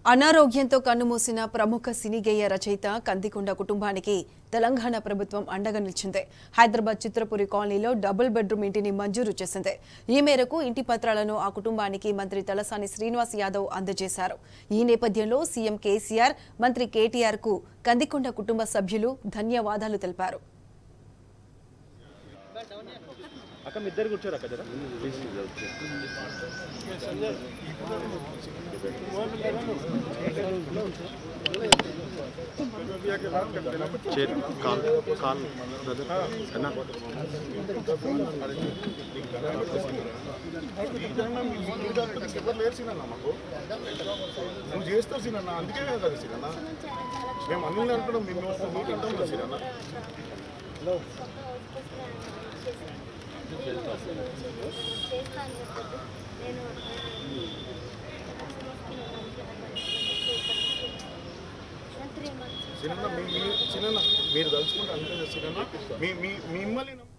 అనారోగ్యంతో కన్నుమూసిన ప్రముఖ సినీ గేయ రచయిత కందికొండ కుటుంబానికి తెలంగాణ ప్రభుత్వం అండగా నిలిచింది హైదరాబాద్ చిత్రపురి కాలనీలో డబుల్ బెడ్రూమ్ ఇంటిని మంజూరు చేసింది ఈ మేరకు ఇంటి పత్రాలను ఆ కుటుంబానికి మంత్రి తలసాని శ్రీనివాస్ యాదవ్ అందజేశారు ఈ నేపథ్యంలో సీఎం కేసీఆర్ మంత్రి కేటీఆర్ కు కందికొండ కుటుంబ సభ్యులు ధన్యవాదాలు తెలిపారు అక్క మీ ఇద్దరు కూర్చోరు అక్క జర చేరు కాల్ కాల్ బ్రదర్ అన్న ఎవరు లేరు సీనన్న మాకు నువ్వు చేస్తావు సీనన్న అందుకే కదా సీనన్న మేము అన్ని అనుకున్నాం మేము మీకు అంటాం కదా సీనన్న సీనన్న మీ మీ- సీనన్న మీరు తలుచుకుంటే అంతే కదా సీనన్న మీ మీ మిమ్మల్ని నమ్మి-